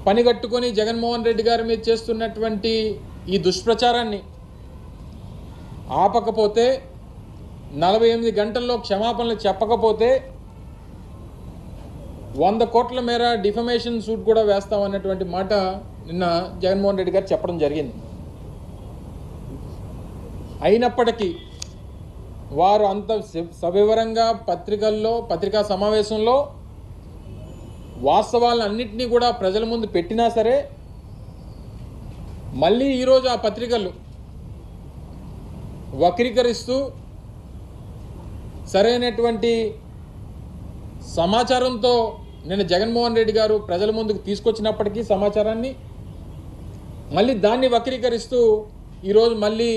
పనిగట్టుకొని జగన్మోహన్ రెడ్డి గారి మీద చేస్తున్నటువంటి ఈ దుష్ప్రచారాన్ని ఆపకపోతే నలభై ఎనిమిది గంటల్లో క్షమాపణలు చెప్పకపోతే వంద కోట్ల మేర డిఫమేషన్ సూట్ కూడా వేస్తామన్నటువంటి మాట నిన్న జగన్మోహన్ రెడ్డి గారు చెప్పడం జరిగింది అయినప్పటికీ వారు అంత స- సవివరంగా పత్రికల్లో పత్రికా సమావేశంలో వాస్తవాలన్నింటినీ కూడా ప్రజల ముందు పెట్టినా సరే మళ్ళీ ఈరోజు ఆ పత్రికలు వక్రీకరిస్తూ సరైనటువంటి సమాచారంతో నిన్న జగన్మోహన్ రెడ్డి గారు ప్రజల ముందుకు తీసుకొచ్చినప్పటికీ సమాచారాన్ని మళ్ళీ దాన్ని వక్రీకరిస్తూ ఈరోజు మళ్ళీ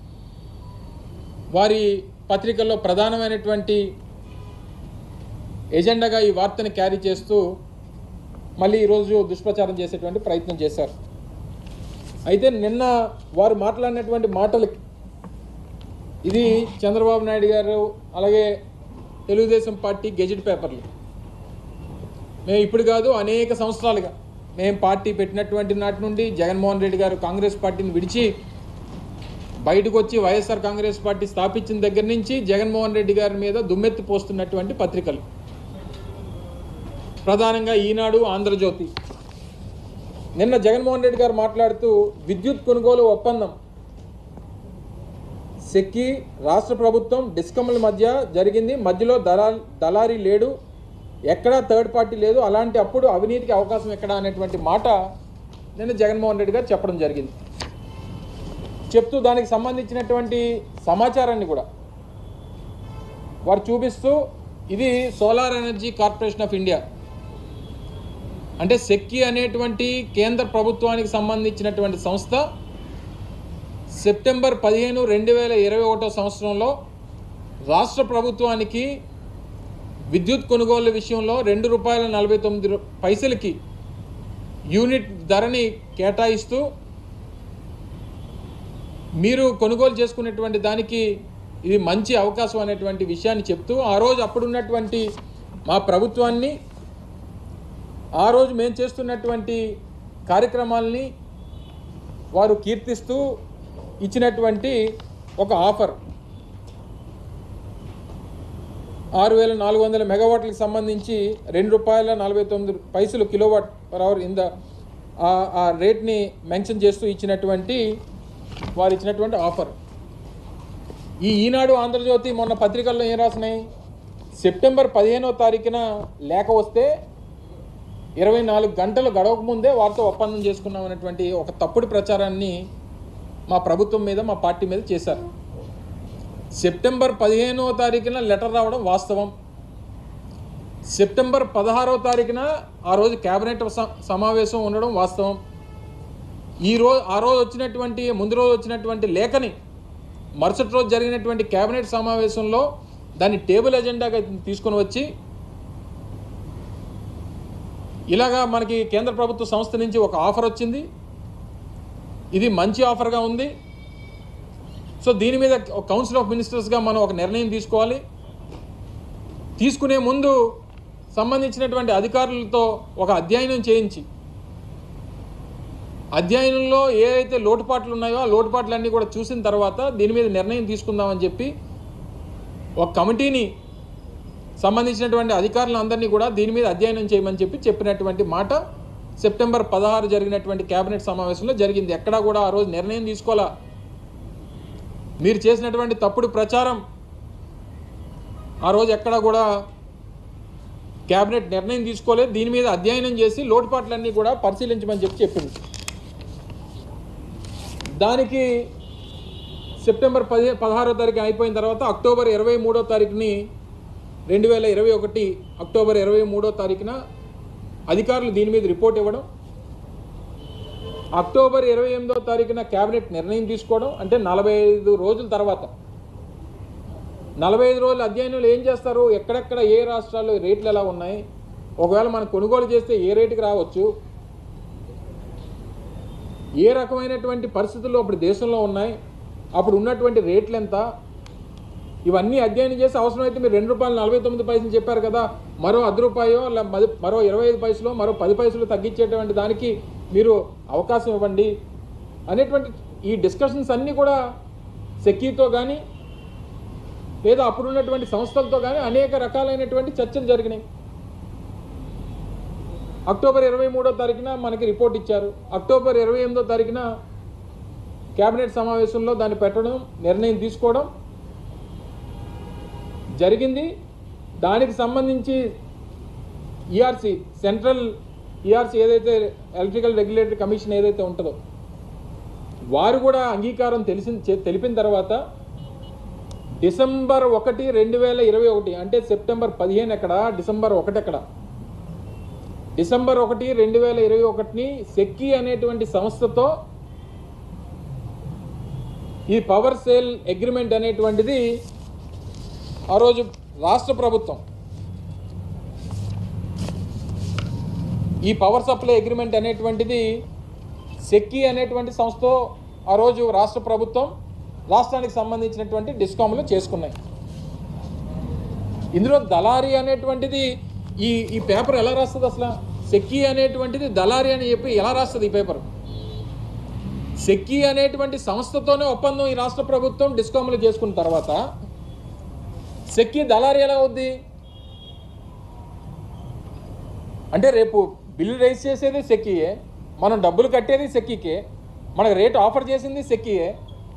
వారి పత్రికల్లో ప్రధానమైనటువంటి ఎజెండాగా ఈ వార్తని క్యారీ చేస్తూ మళ్ళీ ఈరోజు దుష్ప్రచారం చేసేటువంటి ప్రయత్నం చేశారు అయితే నిన్న వారు మాట్లాడినటువంటి మాటలకి ఇది చంద్రబాబు నాయుడు గారు అలాగే తెలుగుదేశం పార్టీ గెజెట్ పేపర్లు మేము ఇప్పుడు కాదు అనేక సంవత్సరాలుగా మేము పార్టీ పెట్టినటువంటి నాటి నుండి జగన్మోహన్ రెడ్డి గారు కాంగ్రెస్ పార్టీని విడిచి బయటకు వచ్చి వైఎస్ఆర్ కాంగ్రెస్ పార్టీ స్థాపించిన దగ్గర నుంచి జగన్మోహన్ రెడ్డి గారి మీద దుమ్మెత్తి పోస్తున్నటువంటి పత్రికలు ప్రధానంగా ఈనాడు ఆంధ్రజ్యోతి నిన్న జగన్మోహన్ రెడ్డి గారు మాట్లాడుతూ విద్యుత్ కొనుగోలు ఒప్పందం సెక్కి రాష్ట్ర ప్రభుత్వం డిస్కమ్ల మధ్య జరిగింది మధ్యలో దళా దళారీ లేడు ఎక్కడా థర్డ్ పార్టీ లేదు అలాంటి అప్పుడు అవినీతికి అవకాశం ఎక్కడా అనేటువంటి మాట నిన్న జగన్మోహన్ రెడ్డి గారు చెప్పడం జరిగింది చెప్తూ దానికి సంబంధించినటువంటి సమాచారాన్ని కూడా వారు చూపిస్తూ ఇది solar energy corporation of India అంటే సెక్కి అనేటువంటి కేంద్ర ప్రభుత్వానికి సంబంధించినటువంటి సంస్థ సెప్టెంబర్ పదిహేను రెండు వేల ఇరవై ఒకటో సంవత్సరంలో రాష్ట్ర ప్రభుత్వానికి విద్యుత్ కొనుగోలు విషయంలో రెండు రూపాయల నలభై తొమ్మిది రూ- పైసలకి యూనిట్ ధరని కేటాయిస్తూ మీరు కొనుగోలు చేసుకునేటువంటి దానికి ఇది మంచి అవకాశం అనేటువంటి విషయాన్ని చెప్తూ ఆ రోజు అప్పుడున్నటువంటి మా ప్రభుత్వాన్ని ఆ రోజు మేము చేస్తున్నటువంటి కార్యక్రమాల్ని వారు కీర్తిస్తూ ఇచ్చినటువంటి ఒక ఆఫర్ ఆరు వేల నాలుగు వందల మెగావాట్లకు సంబంధించి రెండు రూపాయల నలభై తొమ్మిది పైసలు kilowatt per hour in the ఆ- ఆ రేట్ని మెన్షన్ చేస్తూ ఇచ్చినటువంటి వారు ఇచ్చినటువంటి ఆఫర్ ఈ ఈనాడు ఆంధ్రజ్యోతి మొన్న పత్రికల్లో ఏం రాసినాయి సెప్టెంబర్ పదిహేనో తారీఖున లేఖ వస్తే ఇరవై నాలుగు గంటలు గడవక ముందే వారితో ఒప్పందం చేసుకున్నాం అనేటువంటి ఒక తప్పుడు ప్రచారాన్ని మా ప్రభుత్వం మీద మా పార్టీ మీద చేశారు సెప్టెంబర్ పదిహేనో తారీఖున లెటర్ రావడం వాస్తవం సెప్టెంబర్ పదహారో తారీఖున ఆ రోజు కేబినెట్ స- సమావేశం ఉండడం వాస్తవం ఈ రోజు ఆ రోజు వచ్చినటువంటి ముందు రోజు వచ్చినటువంటి లేఖని మరుసటి రోజు జరిగినటువంటి కేబినెట్ సమావేశంలో దాన్ని టేబుల్ ఎజెండాగా తీసుకొని వచ్చి ఇలాగా మనకి కేంద్ర ప్రభుత్వ సంస్థ నుంచి ఒక ఆఫర్ వచ్చింది ఇది మంచి ఆఫర్గా ఉంది సో దీని మీద కౌన్సిల్ ఆఫ్ మినిస్టర్స్గా మనం ఒక నిర్ణయం తీసుకోవాలి తీసుకునే ముందు సంబంధించినటువంటి అధికారులతో ఒక అధ్యయనం చేయించి అధ్యయనంలో ఏ అయితే లోటుపాట్లు ఉన్నాయో ఆ లోటుపాట్లన్నీ కూడా చూసిన తర్వాత దీని మీద నిర్ణయం తీసుకుందామని చెప్పి ఒక కమిటీని సంబంధించినటువంటి అధికారులందరినీ కూడా దీని మీద అధ్యయనం చేయమని చెప్పి చెప్పినటువంటి మాట సెప్టెంబర్ పదహారు జరిగినటువంటి కేబినెట్ సమావేశంలో జరిగింది ఎక్కడా కూడా ఆ రోజు నిర్ణయం తీసుకోవాలా మీరు చేసినటువంటి తప్పుడు ప్రచారం ఆ రోజు ఎక్కడా కూడా కేబినెట్ నిర్ణయం తీసుకోలేదు దీని మీద అధ్యయనం చేసి లోటుపాట్లన్నీ కూడా పరిశీలించమని చెప్పి చెప్పింది దానికి సెప్టెంబర్ పది పదహారో తారీఖు అయిపోయిన తర్వాత అక్టోబర్ ఇరవై మూడో తారీఖుని రెండు వేల ఇరవై ఒకటి అక్టోబర్ ఇరవై మూడో తారీఖున అధికారులు దీని మీద రిపోర్ట్ ఇవ్వడం అక్టోబర్ ఇరవై ఎనిమిదో తారీఖున కేబినెట్ నిర్ణయం తీసుకోవడం అంటే నలభై ఐదు రోజుల తర్వాత నలభై ఐదు రోజుల అధ్యయనంలో ఏం చేస్తారు ఎక్కడెక్కడ ఏ రాష్ట్రాల్లో రేట్లు ఎలా ఉన్నాయి ఒకవేళ మనం కొనుగోలు చేస్తే ఏ రేటుకి రావచ్చు ఏ రకమైనటువంటి పరిస్థితుల్లో అప్పుడు దేశంలో ఉన్నాయి అప్పుడు ఉన్నటువంటి రేట్లు ఎంత ఇవన్నీ అధ్యయనం చేసి అవసరమైతే మీరు రెండు రూపాయలు నలభై తొమ్మిది పైసలు చెప్పారు కదా మరో అర్ధ రూపాయో లే మది- మరో ఇరవై ఐదు పైసలు మరో పది పైసలు తగ్గించేటువంటి దానికి మీరు అవకాశం ఇవ్వండి అనేటువంటి ఈ డిస్కషన్స్ అన్నీ కూడా సెకీతో కానీ లేదా అప్పుడున్నటువంటి సంస్థలతో కానీ అనేక రకాలైనటువంటి చర్చలు జరిగినాయి అక్టోబర్ ఇరవై మూడో తారీఖున మనకి రిపోర్ట్ ఇచ్చారు అక్టోబర్ ఇరవై ఎనిమిదో తారీఖున కేబినెట్ సమావేశంలో దాన్ని పెట్టడం నిర్ణయం తీసుకోవడం జరిగింది దానికి సంబంధించి ఈఆర్సి సెంట్రల్ ఈఆర్సి ఏదైతే ఎలక్ట్రికల్ రెగ్యులేటరీ కమిషన్ ఏదైతే ఉంటుందో వారు కూడా అంగీకారం తెలిసి చె- తెలిపిన తర్వాత డిసెంబర్ ఒకటి రెండు వేల ఇరవై ఒకటి అంటే సెప్టెంబర్ పదిహేను ఎక్కడ డిసెంబర్ ఒకటి ఎక్కడ డిసెంబర్ ఒకటి రెండు వేల ఇరవై ఒకటిని సెక్కి అనేటువంటి సంస్థతో ఈ పవర్ సేల్ అగ్రిమెంట్ అనేటువంటిది ఆ రోజు రాష్ట్ర ప్రభుత్వం ఈ పవర్ సప్లై అగ్రిమెంట్ అనేటువంటిది సెక్కి అనేటువంటి సంస్థతో ఆ రోజు రాష్ట్ర ప్రభుత్వం రాష్ట్రానికి సంబంధించినటువంటి డిస్కామ్లు చేసుకున్నాయి ఇందులో దళారీ అనేటువంటిది ఈ ఈ పేపర్ ఎలా రాస్తుంది అసలు సెక్కి అనేటువంటిది దళారీ అని చెప్పి ఎలా రాస్తుంది ఈ పేపర్ సెక్కి అనేటువంటి సంస్థతోనే ఒప్పందం ఈ రాష్ట్ర ప్రభుత్వం డిస్కామ్లు చేసుకున్న తర్వాత సెక్కి దళారీ ఎలా అవుద్ది అంటే రేపు బిల్లు రైజ్ చేసేది సెక్కియే మనం డబ్బులు కట్టేది సెక్కికే మనకు రేట్ ఆఫర్ చేసింది సెక్కియే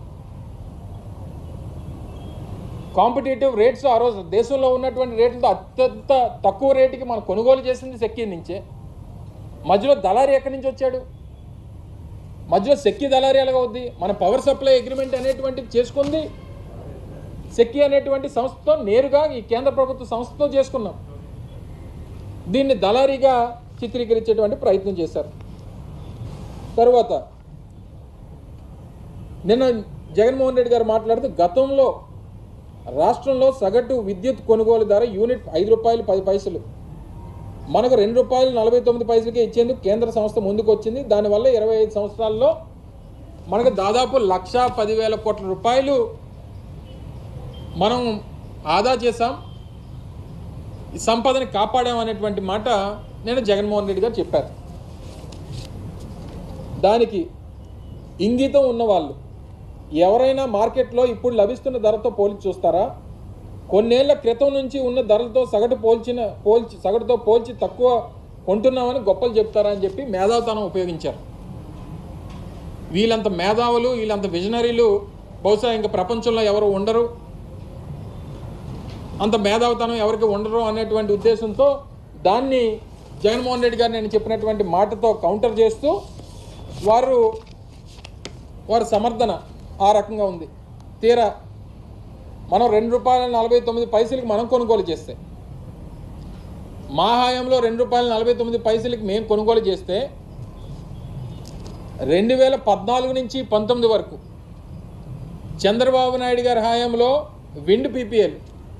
కాంపిటేటివ్ రేట్స్ ఆ రోజు దేశంలో ఉన్నటువంటి రేట్లతో అత్యంత తక్కువ రేటుకి మనం కొనుగోలు చేసింది సెక్కి నుంచే మధ్యలో దళారీ ఎక్కడి నుంచి వచ్చాడు మధ్యలో సెక్కి దళారీ ఎలాగ అవుద్ది మన పవర్ సప్లై అగ్రిమెంట్ అనేటువంటిది చేసుకుంది సెక్కి అనేటువంటి సంస్థతో నేరుగా ఈ కేంద్ర ప్రభుత్వ సంస్థతో చేసుకున్నాం దీన్ని దళారీగా చిత్రీకరించేటువంటి ప్రయత్నం చేశారు తర్వాత నిన్న జగన్మోహన్ రెడ్డి గారు మాట్లాడుతూ గతంలో రాష్ట్రంలో సగటు విద్యుత్ కొనుగోలు ధర యూనిట్ ఐదు రూపాయలు పది పైసలు మనకు రెండు రూపాయలు నలభై తొమ్మిది పైసలకే ఇచ్చేందుకు కేంద్ర సంస్థ ముందుకు వచ్చింది దానివల్ల ఇరవై ఐదు సంవత్సరాల్లో మనకు దాదాపు లక్ష పదివేల కోట్ల రూపాయలు మనం ఆదా చేశాం ఈ సంపదని కాపాడామనేటువంటి మాట నేను జగన్మోహన్ రెడ్డి గారు చెప్పారు దానికి ఇంగితం ఉన్నవాళ్ళు ఎవరైనా మార్కెట్లో ఇప్పుడు లభిస్తున్న ధరతో పోల్చి చూస్తారా కొన్నేళ్ల క్రితం నుంచి ఉన్న ధరలతో సగటు పోల్చిన పోల్చి సగటుతో పోల్చి తక్కువ కొంటున్నామని గొప్పలు చెప్తారా అని చెప్పి మేధావుతనం ఉపయోగించారు వీళ్ళంత మేధావులు వీళ్ళంత విజనరీలు బహుశా ఇంకా ప్రపంచంలో ఎవరు ఉండరు అంత మేధావితనం ఎవరికి ఉండరు అనేటువంటి ఉద్దేశంతో దాన్ని జగన్మోహన్ రెడ్డి గారు నేను చెప్పినటువంటి మాటతో కౌంటర్ చేస్తూ వారు వారి సమర్థన ఆ రకంగా ఉంది తీరా మనం రెండు రూపాయల నలభై తొమ్మిది పైసలకి మనం కొనుగోలు చేస్తే మా హయాంలో రెండు రూపాయల నలభై తొమ్మిది పైసలకి మేము కొనుగోలు చేస్తే రెండు వేల పద్నాలుగు నుంచి పంతొమ్మిది వరకు చంద్రబాబు నాయుడు గారి హయాంలో విండ్ పీపీఎల్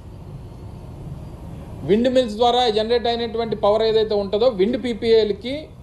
విండ్ మిల్స్ ద్వారా జనరేట్ అయినటువంటి పవర్ ఏదైతే ఉంటుందో విండ్ పీపీఎల్కి